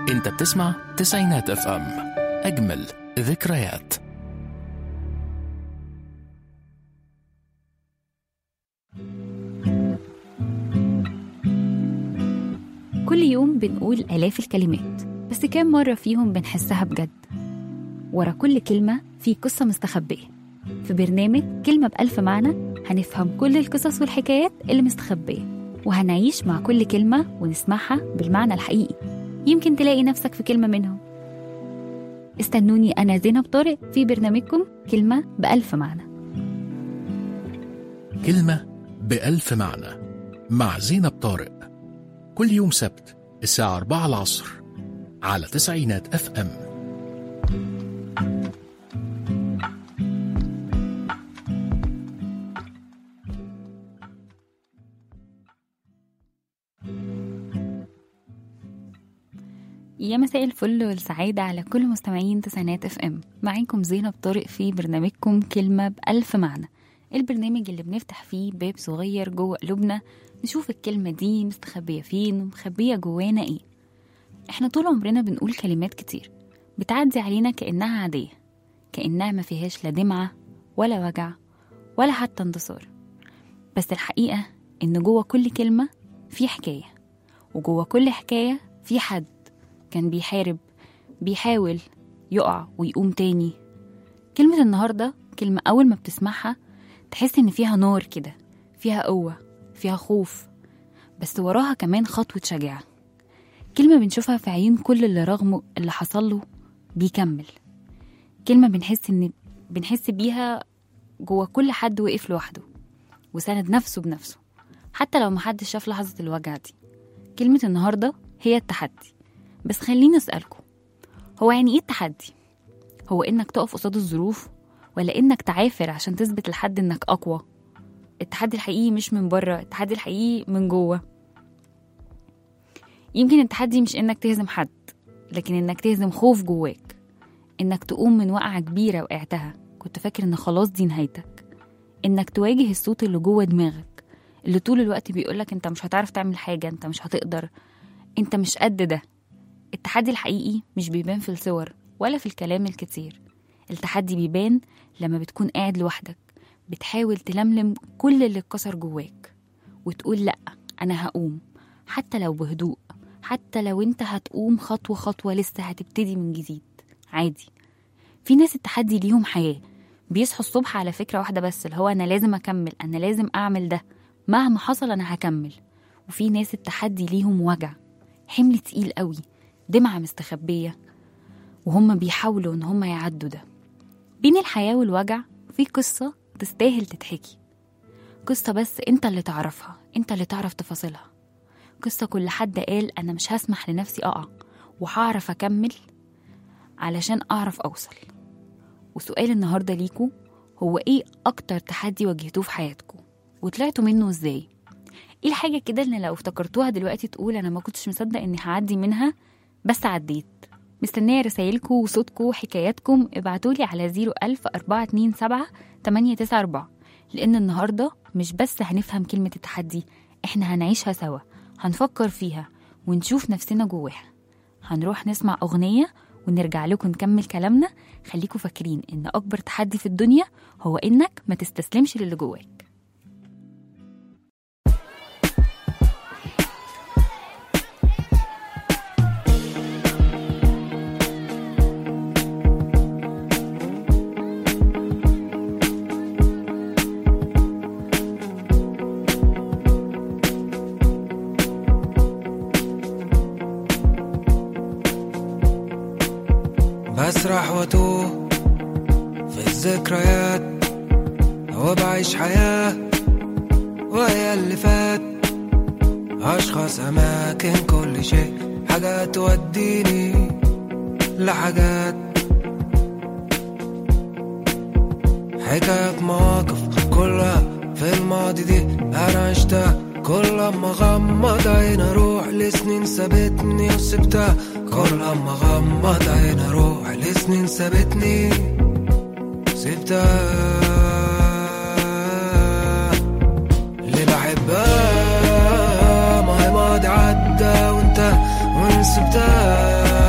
انت بتسمع تسعينات اف ام اجمل ذكريات كل يوم بنقول آلاف الكلمات بس كام مرة فيهم بنحسها بجد ورا كل كلمة في قصة مستخبية في برنامج كلمة بألف معنى هنفهم كل القصص والحكايات اللي مستخبية وهنعيش مع كل كلمة ونسمعها بالمعنى الحقيقي يمكن تلاقي نفسك في كلمة منهم استنوني أنا زينب طارق في برنامجكم كلمة بألف معنى كلمة بألف معنى مع زينب طارق كل يوم سبت الساعة 4 العصر على تسعينات اف ام يا مساء الفل والسعادة على كل مستمعين تسعينات اف ام معاكم زينب طارق في برنامجكم كلمة بألف معنى البرنامج اللي بنفتح فيه باب صغير جوه قلوبنا نشوف الكلمة دي مستخبية فين ومخبية جوانا ايه احنا طول عمرنا بنقول كلمات كتير بتعدي علينا كأنها عادية كأنها ما فيهاش لا دمعة ولا وجع ولا حتى انتصار بس الحقيقة إن جوه كل كلمة في حكاية وجوه كل حكاية في حد كان بيحارب بيحاول يقع ويقوم تاني كلمة النهاردة كلمة أول ما بتسمعها تحس إن فيها نار كده فيها قوة فيها خوف بس وراها كمان خطوة شجاعة كلمة بنشوفها في عيون كل اللي رغم اللي حصل له بيكمل كلمة بنحس إن بنحس بيها جوه كل حد وقف لوحده وسند نفسه بنفسه حتى لو محدش شاف لحظة الوجع دي كلمة النهاردة هي التحدي بس خليني أسألكم هو يعني إيه التحدي؟ هو إنك تقف قصاد الظروف ولا إنك تعافر عشان تثبت لحد إنك أقوى؟ التحدي الحقيقي مش من بره التحدي الحقيقي من جوه يمكن التحدي مش إنك تهزم حد لكن إنك تهزم خوف جواك إنك تقوم من وقعة كبيرة وقعتها كنت فاكر إن خلاص دي نهايتك إنك تواجه الصوت اللي جوه دماغك اللي طول الوقت بيقولك أنت مش هتعرف تعمل حاجة أنت مش هتقدر أنت مش قد ده التحدي الحقيقي مش بيبان في الصور ولا في الكلام الكتير التحدي بيبان لما بتكون قاعد لوحدك بتحاول تلملم كل اللي اتكسر جواك وتقول لأ أنا هقوم حتى لو بهدوء حتى لو انت هتقوم خطوة خطوة لسه هتبتدي من جديد عادي في ناس التحدي ليهم حياة بيصحوا الصبح على فكرة واحدة بس اللي هو أنا لازم أكمل أنا لازم أعمل ده مهما حصل أنا هكمل وفي ناس التحدي ليهم وجع حمل تقيل قوي دمعة مستخبية وهم بيحاولوا إن هم يعدوا ده بين الحياة والوجع في قصة تستاهل تتحكي قصة بس انت اللي تعرفها انت اللي تعرف تفاصيلها قصة كل حد قال أنا مش هسمح لنفسي أقع وهعرف أكمل علشان أعرف أوصل وسؤال النهاردة ليكو هو إيه أكتر تحدي واجهتوه في حياتكم وطلعتوا منه إزاي إيه الحاجة كده اللي لو افتكرتوها دلوقتي تقول أنا ما كنتش مصدق إني هعدي منها بس عديت مستنية رسايلكم وصوتكم وحكاياتكم ابعتولي على 01000 427 894 لأن النهاردة مش بس هنفهم كلمة التحدي احنا هنعيشها سوا هنفكر فيها ونشوف نفسنا جواها هنروح نسمع أغنية ونرجع لكم نكمل كلامنا خليكم فاكرين إن أكبر تحدي في الدنيا هو إنك ما تستسلمش للي جواك بسرح واتوه في الذكريات وبعيش حياة وهي اللي فات أشخاص أماكن كل شيء حاجات توديني لحاجات حكايات مواقف كلها في الماضي دي أنا عشتها كل ما غمض عين أروح لسنين سابتني وسبتها كل ما غمض عين أروح لسنين سابتني سبتها اللي بحبها ما هي ماضي عدى وانت وان سبتها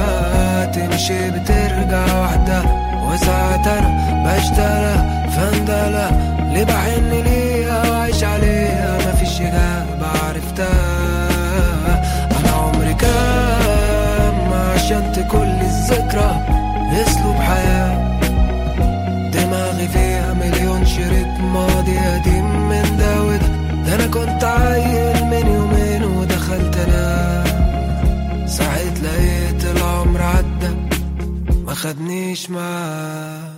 شي بترجع وحدة وساعات انا بشتغل فندلة اللي بحن ليها وعيش عليها مفيش إجابة عرفتها أنا عمري كام عشان كل الذكرى أسلوب حياة دماغي فيها مليون شريط ماضي قديم من ده وده ده أنا كنت عيل من يومين ودخلت أنام صحيت لقيت العمر عدى ما خدنيش معاه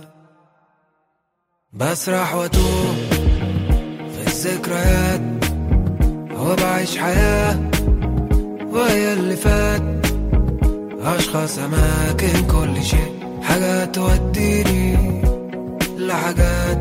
بسرح واتوه في الذكريات وبعيش حياة وهي اللي فات أشخاص أماكن كل شيء حاجات توديني لحاجات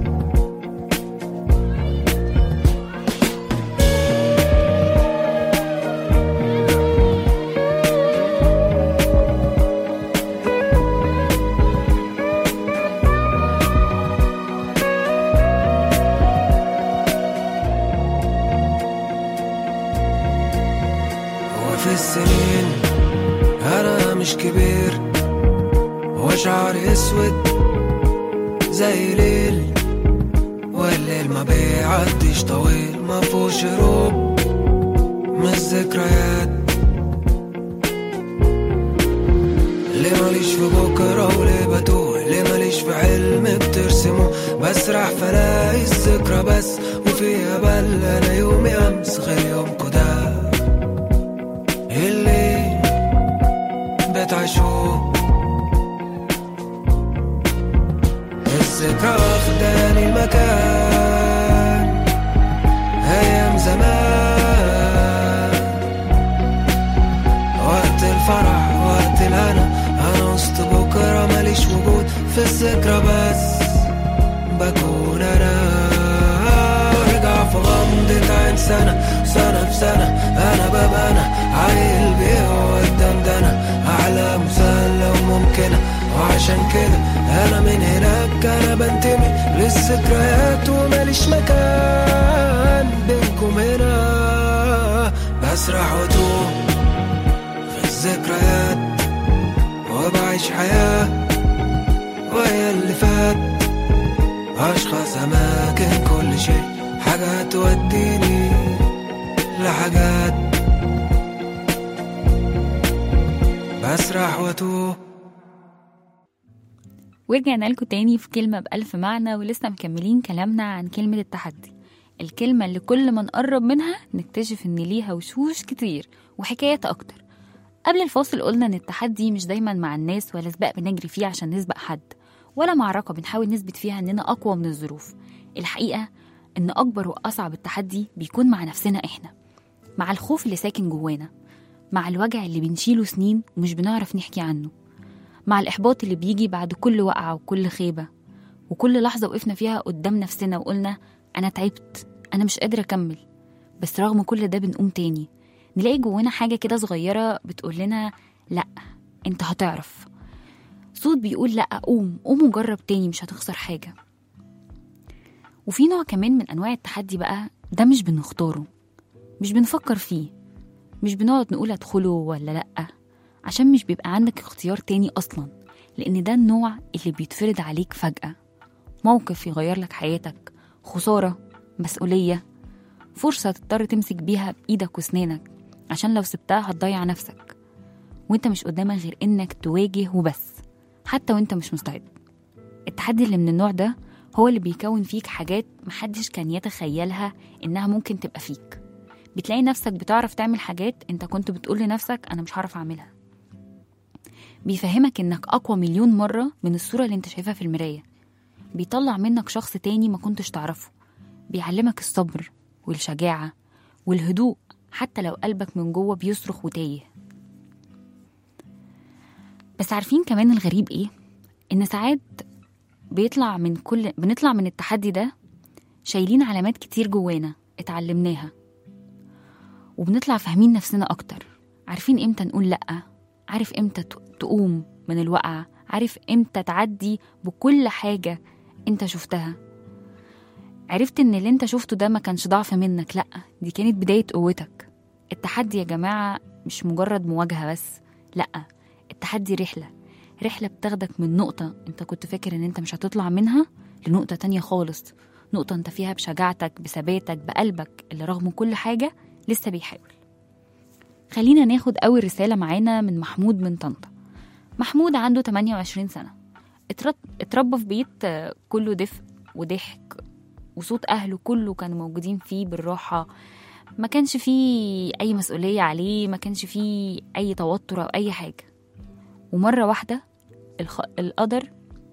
وفي السنين أنا مش كبير وشعري أسود زي ليل والليل ما بيعديش طويل ما فيهوش هروب من الذكريات ليه ماليش في بكرة وليه بتوه ليه ماليش في حلم بترسمه بسرح فلاقي الذكرى بس وفيها بل أنا يومي أمس غير يومكو ده اللي بتعيشوه الذكرى واخداني المكان أيام زمان وقت الفرح وقت الهنا أنا وسط بكرة ماليش وجود في الذكرى بس بكون أنا وارجع في غمضة عين سنة سنة في سنة أنا ببقى أنا عيل بيه قدام ده أنا أحلام سهلة وممكنة وعشان كده أنا من هناك أنا بنتمي للذكريات وماليش مكان بينكم هنا بسرح وتوه في الذكريات وبعيش حياة وهي اللي فات أشخاص أماكن كل شيء حاجات توديني لحاجات بسرح واتوه ورجعنا لكم تاني في كلمة بألف معنى ولسه مكملين كلامنا عن كلمة التحدي الكلمة اللي كل ما نقرب منها نكتشف إن ليها وشوش كتير وحكايات أكتر قبل الفاصل قلنا إن التحدي مش دايما مع الناس ولا سباق بنجري فيه عشان نسبق حد ولا معركة بنحاول نثبت فيها إننا أقوى من الظروف الحقيقة إن أكبر وأصعب التحدي بيكون مع نفسنا إحنا مع الخوف اللي ساكن جوانا مع الوجع اللي بنشيله سنين ومش بنعرف نحكي عنه مع الإحباط اللي بيجي بعد كل وقعة وكل خيبة وكل لحظة وقفنا فيها قدام نفسنا وقلنا أنا تعبت أنا مش قادرة أكمل بس رغم كل ده بنقوم تاني نلاقي جوانا حاجة كده صغيرة بتقول لنا لأ أنت هتعرف صوت بيقول لأ قوم قوم وجرب تاني مش هتخسر حاجة وفي نوع كمان من أنواع التحدي بقى ده مش بنختاره مش بنفكر فيه مش بنقعد نقول أدخله ولا لأ عشان مش بيبقى عندك اختيار تاني أصلا لأن ده النوع اللي بيتفرض عليك فجأة موقف يغير لك حياتك خسارة مسؤولية فرصة تضطر تمسك بيها بإيدك وسنانك عشان لو سبتها هتضيع نفسك وانت مش قدامك غير انك تواجه وبس حتى وانت مش مستعد التحدي اللي من النوع ده هو اللي بيكون فيك حاجات محدش كان يتخيلها انها ممكن تبقى فيك بتلاقي نفسك بتعرف تعمل حاجات انت كنت بتقول لنفسك انا مش هعرف اعملها بيفهمك انك اقوى مليون مرة من الصورة اللي انت شايفها في المراية بيطلع منك شخص تاني ما كنتش تعرفه بيعلمك الصبر والشجاعة والهدوء حتى لو قلبك من جوه بيصرخ وتايه بس عارفين كمان الغريب ايه ان ساعات بيطلع من كل بنطلع من التحدي ده شايلين علامات كتير جوانا اتعلمناها وبنطلع فاهمين نفسنا اكتر عارفين امتى نقول لا عارف امتى ت- تقوم من الوقعة عارف امتى تعدي بكل حاجة انت شفتها عرفت ان اللي انت شفته ده ما كانش ضعف منك لا دي كانت بداية قوتك التحدي يا جماعة مش مجرد مواجهة بس لا التحدي رحلة رحلة بتاخدك من نقطة انت كنت فاكر ان انت مش هتطلع منها لنقطة تانية خالص نقطة انت فيها بشجاعتك بثباتك بقلبك اللي رغم كل حاجة لسه بيحاول خلينا ناخد أول رسالة معانا من محمود من طنطا محمود عنده 28 سنة اترب- اتربى في بيت آه، كله دفء وضحك وصوت أهله كله كانوا موجودين فيه بالراحة ما كانش فيه أي مسؤولية عليه ما كانش فيه أي توتر أو أي حاجة ومرة واحدة الخ... القدر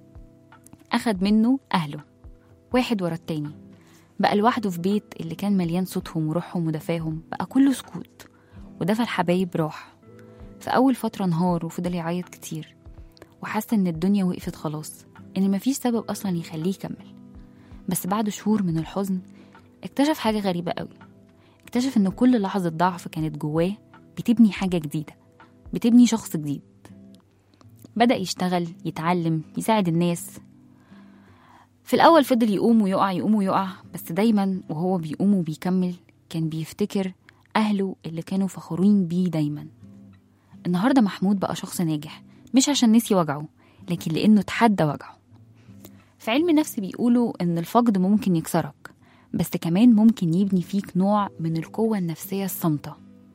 أخد منه أهله واحد ورا التاني بقى لوحده في بيت اللي كان مليان صوتهم وروحهم ودفاهم بقى كله سكوت ودفى الحبايب راح في أول فترة انهار وفضل يعيط كتير وحس إن الدنيا وقفت خلاص إن مفيش سبب أصلا يخليه يكمل بس بعد شهور من الحزن اكتشف حاجة غريبة قوي اكتشف إن كل لحظة ضعف كانت جواه بتبني حاجة جديدة بتبني شخص جديد بدأ يشتغل يتعلم يساعد الناس في الأول فضل يقوم ويقع يقوم ويقع بس دايما وهو بيقوم وبيكمل كان بيفتكر أهله اللي كانوا فخورين بيه دايما النهاردة محمود بقى شخص ناجح مش عشان نسي وجعه لكن لأنه تحدى وجعه في علم النفس بيقولوا إن الفقد ممكن يكسرك بس كمان ممكن يبني فيك نوع من القوة النفسية الصامتة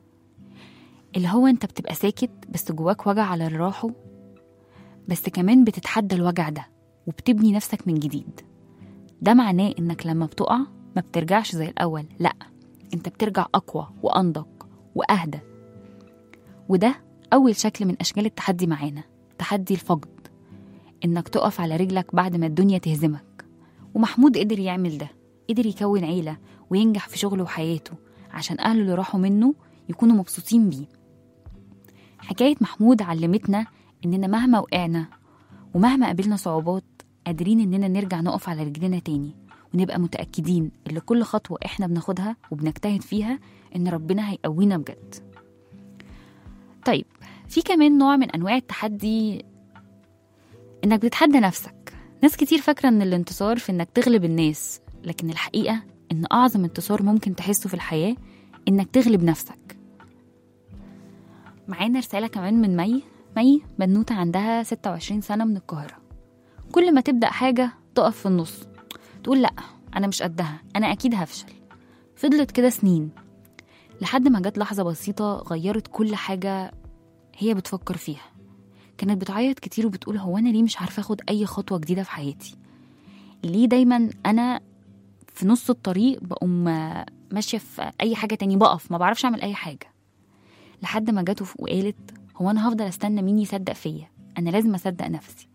اللي هو انت بتبقى ساكت بس جواك وجع على اللي راحوا بس كمان بتتحدى الوجع ده وبتبني نفسك من جديد ده معناه انك لما بتقع ما بترجعش زي الاول لا انت بترجع اقوى وانضج واهدى وده اول شكل من اشكال التحدي معانا تحدي الفقد انك تقف على رجلك بعد ما الدنيا تهزمك ومحمود قدر يعمل ده قدر يكون عيلة وينجح في شغله وحياته عشان أهله اللي راحوا منه يكونوا مبسوطين بيه حكاية محمود علمتنا إننا مهما وقعنا ومهما قابلنا صعوبات قادرين إننا نرجع نقف على رجلنا تاني ونبقى متأكدين إن كل خطوة إحنا بناخدها وبنجتهد فيها إن ربنا هيقوينا بجد طيب في كمان نوع من أنواع التحدي إنك بتتحدى نفسك ناس كتير فاكرة إن الانتصار في إنك تغلب الناس لكن الحقيقة إن أعظم انتصار ممكن تحسه في الحياة إنك تغلب نفسك معانا رسالة كمان من مي مي بنوتة عندها 26 سنة من القاهرة كل ما تبدأ حاجة تقف في النص تقول لأ أنا مش قدها أنا أكيد هفشل فضلت كده سنين لحد ما جت لحظة بسيطة غيرت كل حاجة هي بتفكر فيها كانت بتعيط كتير وبتقول هو أنا ليه مش عارفة أخد أي خطوة جديدة في حياتي ليه دايما أنا في نص الطريق بقوم ماشية في أي حاجة تاني بقف ما بعرفش أعمل أي حاجة لحد ما جت وقالت هو أنا هفضل أستنى مين يصدق فيا أنا لازم أصدق نفسي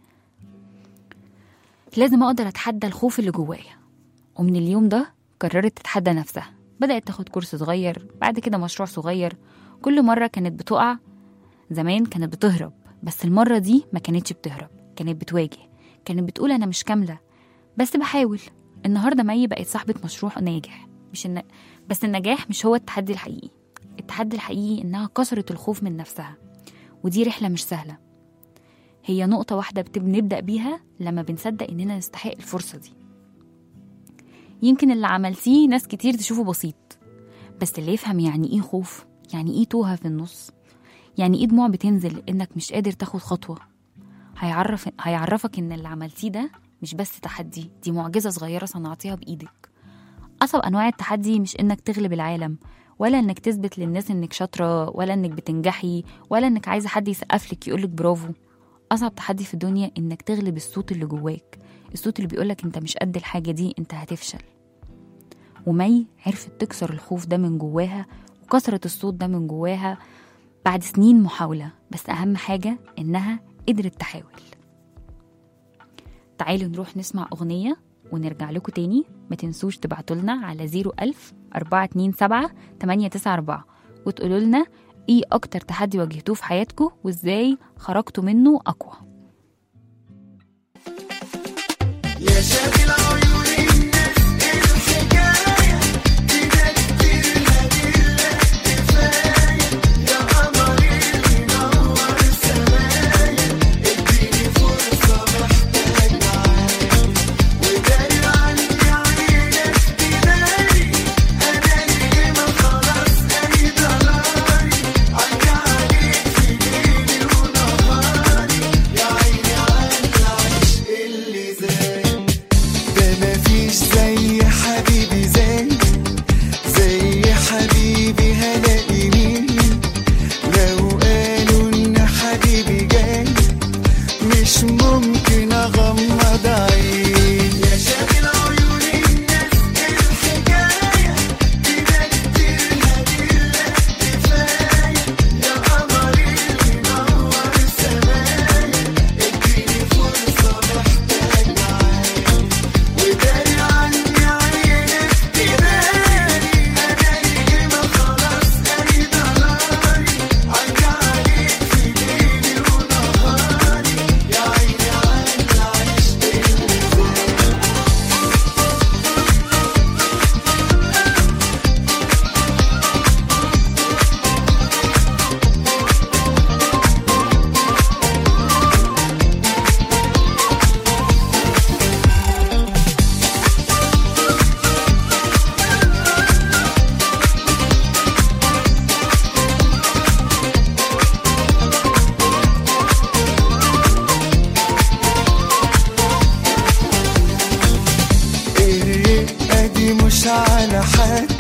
لازم أقدر أتحدى الخوف اللي جوايا ومن اليوم ده قررت تتحدى نفسها بدأت تاخد كورس صغير بعد كده مشروع صغير كل مرة كانت بتقع زمان كانت بتهرب بس المرة دي ما كانتش بتهرب كانت بتواجه كانت بتقول أنا مش كاملة بس بحاول النهاردة مي بقت صاحبة مشروع ناجح مش الن... بس النجاح مش هو التحدي الحقيقي التحدي الحقيقي إنها كسرت الخوف من نفسها ودي رحلة مش سهلة هي نقطة واحدة بت- بنبدأ بيها لما بنصدق إننا نستحق الفرصة دي يمكن اللي عملتيه ناس كتير تشوفه بسيط بس اللي يفهم يعني إيه خوف يعني إيه توهة في النص يعني إيه دموع بتنزل إنك مش قادر تاخد خطوة هيعرف هيعرفك إن اللي عملتيه ده مش بس تحدي دي معجزة صغيرة صنعتيها بإيدك أصعب أنواع التحدي مش إنك تغلب العالم ولا إنك تثبت للناس إنك شاطرة ولا إنك بتنجحي ولا إنك عايزة حد يسقفلك يقولك برافو أصعب تحدي في الدنيا إنك تغلب الصوت اللي جواك الصوت اللي بيقولك أنت مش قد الحاجة دي أنت هتفشل ومي عرفت تكسر الخوف ده من جواها وكسرت الصوت ده من جواها بعد سنين محاولة بس أهم حاجة إنها قدرت تحاول تعالوا نروح نسمع أغنية ونرجع لكم تاني ما تنسوش تبعتوا لنا على 01000 427 894 وتقولوا لنا ايه أكتر تحدي واجهتوه في حياتكم وازاي خرجتوا منه أقوى يا شاغل عيون الناس الحكاية كده كتير هديلك كفاية يا قمر اللي نور سمايا اديني فرصة محتاج معاك وداري عني عينك تداري أنا اللي ما خلاص أي ضلالي عيني عليك في ليلي ونهاري يا عيني حبيبي هلاقي مين لو قالوا ان حبيبي جاي مش ممكن اغمض عيني يا شاغل عيون الناس الحكاية كده كتير هديلك كفاية يا قمر اللي نور السمايا اديني فرصة محتاج معاك وداري عني عينك تداري أداري ما خلاص أي ضلالي عيني عليك في ليلي ونهاري يا عيني على العشق اللي زاد الرقة دي مش على حد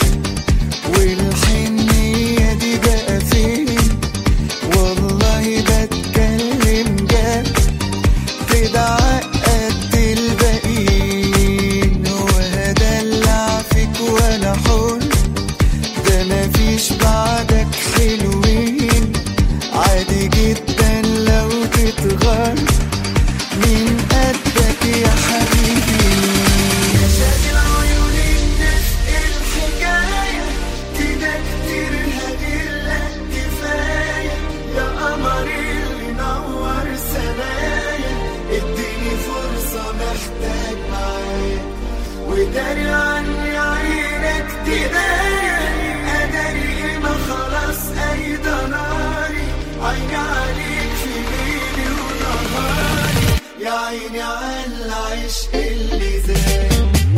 والحنية دي بقى فين والله بتكلم جد كده عقدت الباقيين وهدلع فيك وانا حر ده مفيش بعدك حلوين عادي جدا لو تتغير من قدك يا حبيبي يا شاغل عيون الناس الحكاية كده كتير هديلك كفاية يا قمر اللي نور سمايا اديني فرصة محتاج معاك وداري عني عينك تداري أداري ما خلاص أي ضناري عيني عليك في ليلي ونهاري يا عيني على العشق اللي زاد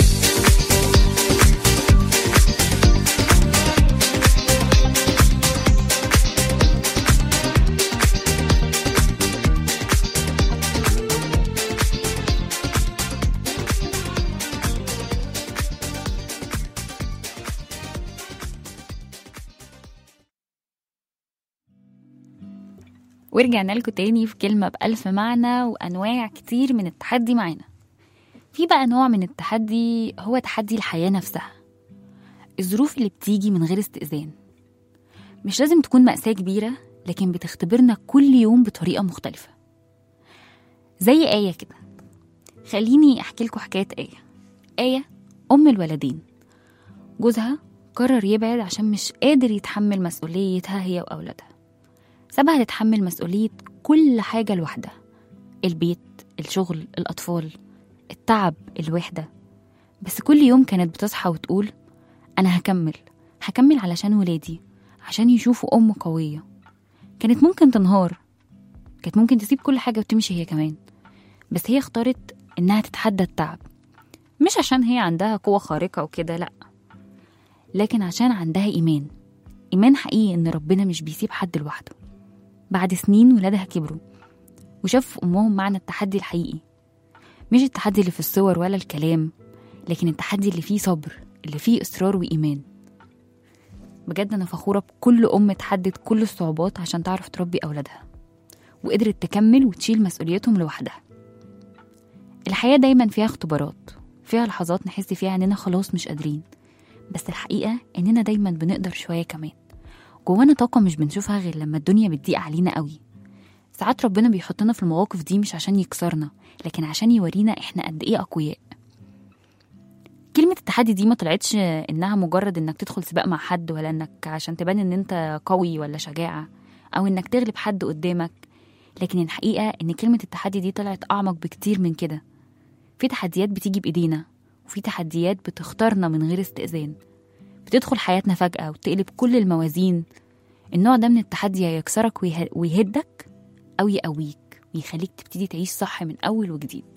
ورجعنا لكم تاني في كلمة بألف معنى وأنواع كتير من التحدي معانا في بقى نوع من التحدي هو تحدي الحياة نفسها الظروف اللي بتيجي من غير استئذان مش لازم تكون مأساة كبيرة لكن بتختبرنا كل يوم بطريقة مختلفة زي آية كده خليني أحكي لكم حكاية آية آية أم الولدين جوزها قرر يبعد عشان مش قادر يتحمل مسؤوليتها هي وأولادها سابها تتحمل مسؤولية كل حاجة لوحدها البيت الشغل الأطفال التعب الوحدة بس كل يوم كانت بتصحى وتقول أنا هكمل هكمل علشان ولادي عشان يشوفوا أم قوية كانت ممكن تنهار كانت ممكن تسيب كل حاجة وتمشي هي كمان بس هي اختارت إنها تتحدى التعب مش عشان هي عندها قوة خارقة وكده لأ لكن عشان عندها إيمان إيمان حقيقي إن ربنا مش بيسيب حد لوحده بعد سنين ولادها كبروا وشافوا أمهم معنى التحدي الحقيقي مش التحدي اللي في الصور ولا الكلام لكن التحدي اللي فيه صبر اللي فيه إصرار وإيمان بجد أنا فخورة بكل أم تحدت كل الصعوبات عشان تعرف تربي أولادها وقدرت تكمل وتشيل مسؤوليتهم لوحدها الحياة دايما فيها اختبارات فيها لحظات نحس فيها إننا خلاص مش قادرين بس الحقيقة إننا دايما بنقدر شوية كمان جوانا طاقة مش بنشوفها غير لما الدنيا بتضيق علينا قوي ساعات ربنا بيحطنا في المواقف دي مش عشان يكسرنا لكن عشان يورينا احنا قد ايه أقوياء كلمة التحدي دي ما طلعتش إنها مجرد إنك تدخل سباق مع حد ولا إنك عشان تبان إن أنت قوي ولا شجاعة أو إنك تغلب حد قدامك لكن الحقيقة إن كلمة التحدي دي طلعت أعمق بكتير من كده في تحديات بتيجي بإيدينا وفي تحديات بتختارنا من غير استئذان بتدخل حياتنا فجأة وتقلب كل الموازين النوع ده من التحدي هيكسرك ويه- ويهدك أو يقويك ويخليك تبتدي تعيش صح من أول وجديد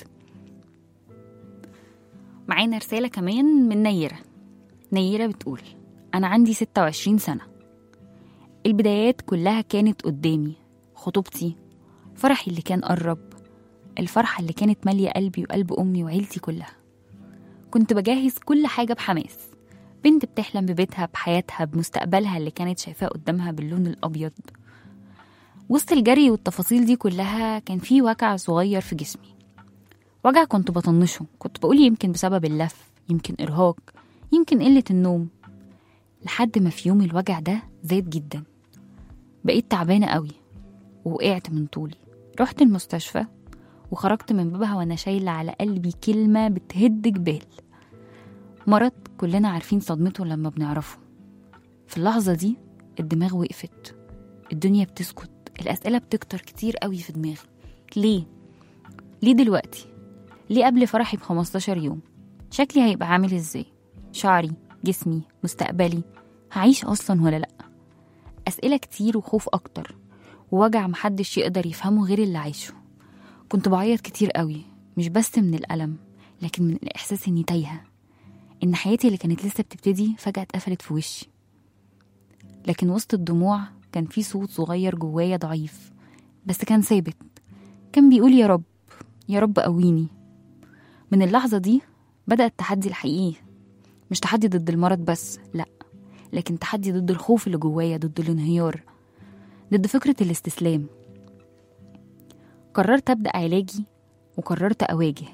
معانا رسالة كمان من نيرة نيرة بتقول أنا عندي 26 سنة البدايات كلها كانت قدامي خطوبتي فرحي اللي كان قرب الفرحة اللي كانت مالية قلبي وقلب أمي وعيلتي كلها كنت بجهز كل حاجة بحماس بنت بتحلم ببيتها بحياتها بمستقبلها اللي كانت شايفاه قدامها باللون الأبيض وسط الجري والتفاصيل دي كلها كان في وجع صغير في جسمي وجع كنت بطنشه كنت بقول يمكن بسبب اللف يمكن إرهاق يمكن قلة النوم لحد ما في يوم الوجع ده زاد جدا بقيت تعبانة قوي ووقعت من طولي رحت المستشفى وخرجت من بابها وانا شايلة على قلبي كلمة بتهد جبال مرض كلنا عارفين صدمته لما بنعرفه في اللحظة دي الدماغ وقفت الدنيا بتسكت الأسئلة بتكتر كتير قوي في دماغي ليه؟ ليه دلوقتي؟ ليه قبل فرحي ب 15 يوم؟ شكلي هيبقى عامل ازاي؟ شعري جسمي مستقبلي هعيش أصلا ولا لأ؟ أسئلة كتير وخوف أكتر ووجع محدش يقدر يفهمه غير اللي عايشه كنت بعيط كتير قوي مش بس من الألم لكن من الإحساس إني تايهة إن حياتي اللي كانت لسه بتبتدي فجأة اتقفلت في وشي لكن وسط الدموع كان في صوت صغير جوايا ضعيف بس كان ثابت كان بيقول يا رب يا رب قويني من اللحظة دي بدأ التحدي الحقيقي مش تحدي ضد المرض بس لأ لكن تحدي ضد الخوف اللي جوايا ضد الانهيار ضد فكرة الاستسلام قررت أبدأ علاجي وقررت أواجه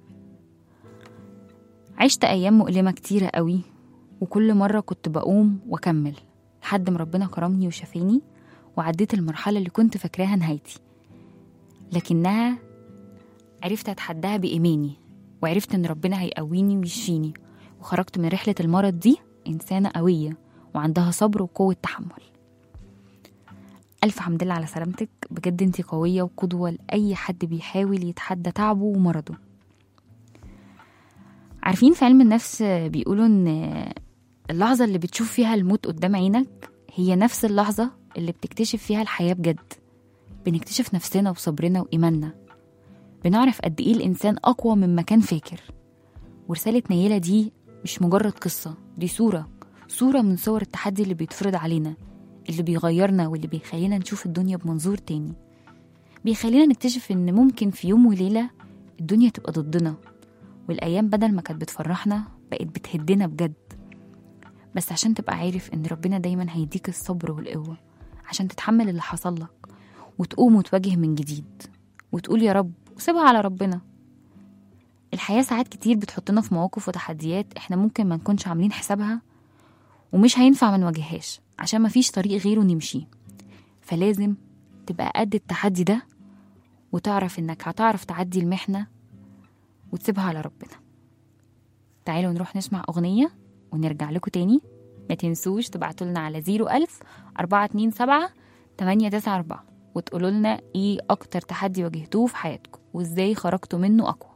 عشت أيام مؤلمة كتيرة قوي وكل مرة كنت بقوم وأكمل لحد ما ربنا كرمني وشافيني وعديت المرحلة اللي كنت فاكراها نهايتي لكنها عرفت أتحداها بإيماني وعرفت إن ربنا هيقويني ويشفيني وخرجت من رحلة المرض دي إنسانة قوية وعندها صبر وقوة تحمل ألف حمد لله على سلامتك بجد انتي قوية وقدوة لأي حد بيحاول يتحدى تعبه ومرضه عارفين في علم النفس بيقولوا ان اللحظة اللي بتشوف فيها الموت قدام عينك هي نفس اللحظة اللي بتكتشف فيها الحياة بجد بنكتشف نفسنا وصبرنا وإيماننا بنعرف قد إيه الإنسان أقوى مما كان فاكر ورسالة نيلة دي مش مجرد قصة دي صورة صورة من صور التحدي اللي بيتفرض علينا اللي بيغيرنا واللي بيخلينا نشوف الدنيا بمنظور تاني بيخلينا نكتشف إن ممكن في يوم وليلة الدنيا تبقى ضدنا والأيام بدل ما كانت بتفرحنا بقت بتهدنا بجد بس عشان تبقى عارف إن ربنا دايما هيديك الصبر والقوة عشان تتحمل اللي حصل لك وتقوم وتواجه من جديد وتقول يا رب وسيبها على ربنا الحياة ساعات كتير بتحطنا في مواقف وتحديات احنا ممكن ما نكونش عاملين حسابها ومش هينفع ما نواجههاش عشان مفيش طريق غيره نمشيه فلازم تبقى قد التحدي ده وتعرف انك هتعرف تعدي المحنة وتسيبها على ربنا تعالوا نروح نسمع أغنية ونرجع لكم تاني ما تنسوش تبعتوا لنا على 01000 427 894 وتقولوا لنا ايه أكتر تحدي واجهتوه في حياتكم وازاي خرجتوا منه أقوى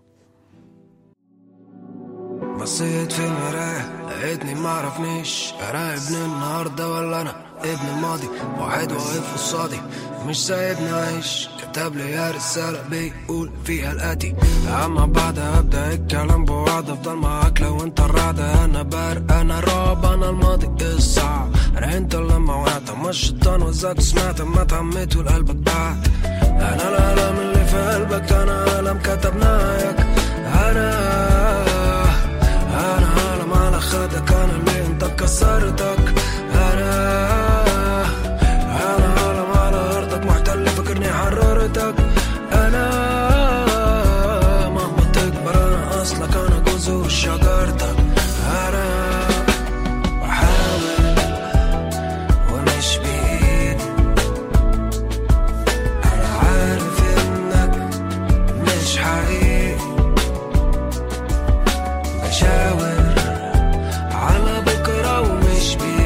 بصيت في المراية لقيتني معرفنيش قرايبني النهاردة ولا أنا ابن الماضي واحد واقف قصادي مش سايبني أعيش كتب لي يا رسالة بيقول فيها الآتي أما بعد أبدأ الكلام بوعد أفضل معاك لو أنت الرعدة أنا بارق أنا رعب أنا الماضي الصعب أنا أنت لما وقعت أما الشيطان وزاك سمعت أما تعميت والقلبك بعد أنا الألم اللي في قلبك أنا ألم كتب نهايك أنا انا عالم على خدك انا اللي انت كسرتك انا انا عالم على ارضك محتل فكرني حررتك انا مهما تكبر انا اصلك انا جذور شجرتك انا بحاول ومش بايدي انا عارف انك مش حقيقي بشاور على بكرة ومش بإيدي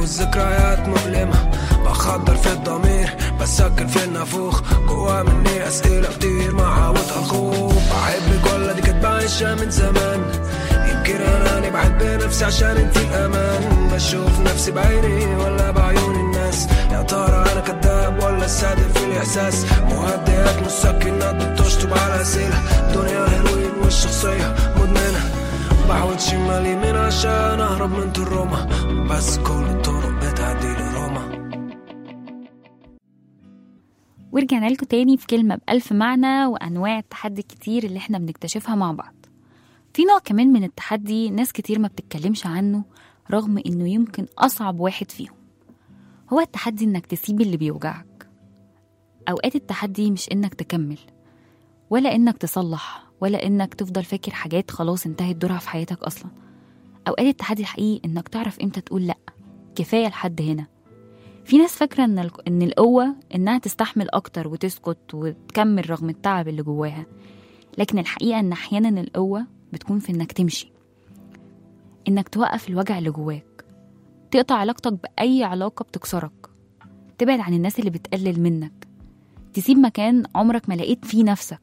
والذكريات مؤلمة بخدر في الضمير بسكن في النافوخ جوا مني أسئلة كتير ما عاودها الخوف بحبك ولا دي كانت بعيشها من زمان يمكن أنا بعد بنفسي عشان انت الأمان بشوف نفسي بعيني ولا بعيون الناس يا ترى أنا كذاب ولا صادق في الإحساس مهدئات مسكنات بتشطب على أسئلة دنيا هيروين والشخصية مدمنة بحاول شمال يمين عشان أهرب من تروما بس كل الطرق بتعدي لروما ورجعنا لكم تاني في كلمة بألف معنى وأنواع التحدي الكتير اللي احنا بنكتشفها مع بعض في نوع كمان من التحدي ناس كتير ما بتتكلمش عنه رغم إنه يمكن أصعب واحد فيهم هو التحدي إنك تسيب اللي بيوجعك أوقات التحدي مش إنك تكمل ولا إنك تصلح ولا إنك تفضل فاكر حاجات خلاص انتهت دورها في حياتك أصلا أوقات التحدي الحقيقي إنك تعرف إمتى تقول لأ كفاية لحد هنا في ناس فاكرة إن ال- إن القوة إنها تستحمل أكتر وتسكت وتكمل رغم التعب اللي جواها لكن الحقيقة إن أحيانا القوة بتكون في إنك تمشي إنك توقف الوجع اللي جواك تقطع علاقتك بأي علاقة بتكسرك تبعد عن الناس اللي بتقلل منك تسيب مكان عمرك ما لقيت فيه نفسك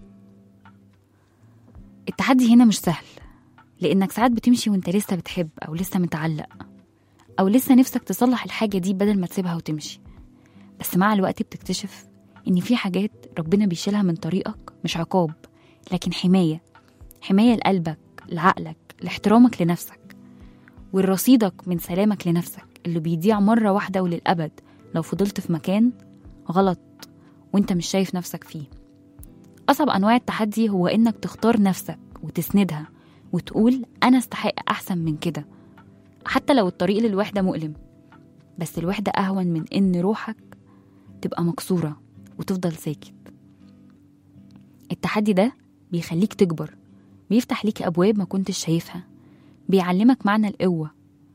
التحدي هنا مش سهل لأنك ساعات بتمشي وانت لسه بتحب أو لسه متعلق أو لسه نفسك تصلح الحاجة دي بدل ما تسيبها وتمشي بس مع الوقت بتكتشف إن في حاجات ربنا بيشيلها من طريقك مش عقاب لكن حماية حماية لقلبك لعقلك لاحترامك لنفسك والرصيدك من سلامك لنفسك اللي بيضيع مرة واحدة وللأبد لو فضلت في مكان غلط وانت مش شايف نفسك فيه أصعب أنواع التحدي هو إنك تختار نفسك وتسندها وتقول أنا استحق أحسن من كده حتى لو الطريق للوحدة مؤلم بس الوحدة أهون من إن روحك تبقى مكسورة وتفضل ساكت التحدي ده بيخليك تكبر بيفتح ليك أبواب ما كنتش شايفها بيعلمك معنى القوة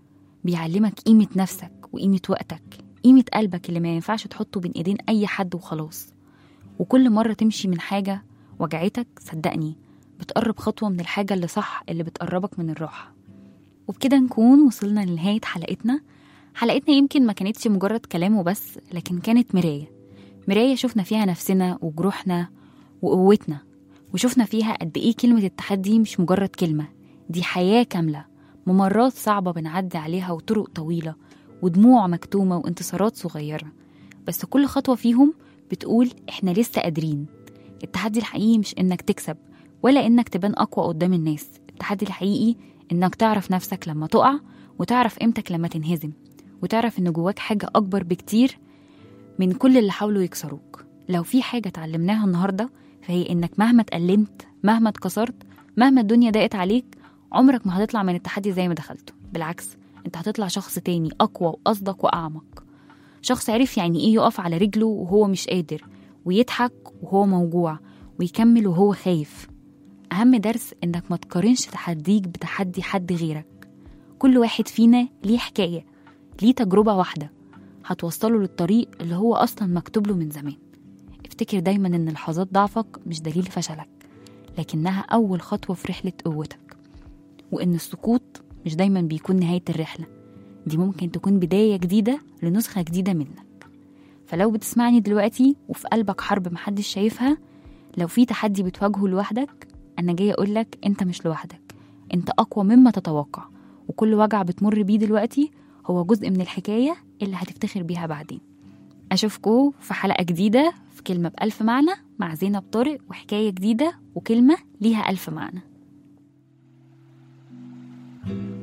بيعلمك قيمة نفسك وقيمة وقتك قيمة قلبك اللي ما ينفعش تحطه بين إيدين أي حد وخلاص وكل مرة تمشي من حاجة وجعتك صدقني بتقرب خطوة من الحاجة اللي صح اللي بتقربك من الراحة وبكده نكون وصلنا لنهاية حلقتنا حلقتنا يمكن ما كانتش مجرد كلام وبس لكن كانت مراية مراية شفنا فيها نفسنا وجروحنا وقوتنا وشفنا فيها قد إيه كلمة التحدي مش مجرد كلمة دي حياة كاملة ممرات صعبة بنعدي عليها وطرق طويلة ودموع مكتومة وانتصارات صغيرة بس كل خطوة فيهم بتقول إحنا لسه قادرين التحدي الحقيقي مش إنك تكسب ولا إنك تبان أقوى قدام الناس التحدي الحقيقي إنك تعرف نفسك لما تقع وتعرف قيمتك لما تنهزم وتعرف إن جواك حاجة أكبر بكتير من كل اللي حاولوا يكسروك لو في حاجة اتعلمناها النهاردة فهي إنك مهما اتألمت مهما اتكسرت مهما الدنيا ضاقت عليك عمرك ما هتطلع من التحدي زي ما دخلته بالعكس انت هتطلع شخص تاني أقوى وأصدق وأعمق شخص عرف يعني إيه يقف على رجله وهو مش قادر ويضحك وهو موجوع ويكمل وهو خايف أهم درس إنك ما تقارنش تحديك بتحدي حد غيرك كل واحد فينا ليه حكاية ليه تجربة واحدة هتوصله للطريق اللي هو أصلا مكتوب له من زمان افتكر دايما إن لحظات ضعفك مش دليل فشلك لكنها أول خطوة في رحلة قوتك وإن السقوط مش دايما بيكون نهاية الرحلة دي ممكن تكون بداية جديدة لنسخة جديدة منك فلو بتسمعني دلوقتي وفي قلبك حرب محدش شايفها لو في تحدي بتواجهه لوحدك أنا جاي أقولك أنت مش لوحدك أنت أقوى مما تتوقع وكل وجع بتمر بيه دلوقتي هو جزء من الحكاية اللي هتفتخر بيها بعدين أشوفكم في حلقة جديدة في كلمة بألف معنى مع زينب طارق وحكاية جديدة وكلمة ليها ألف معنى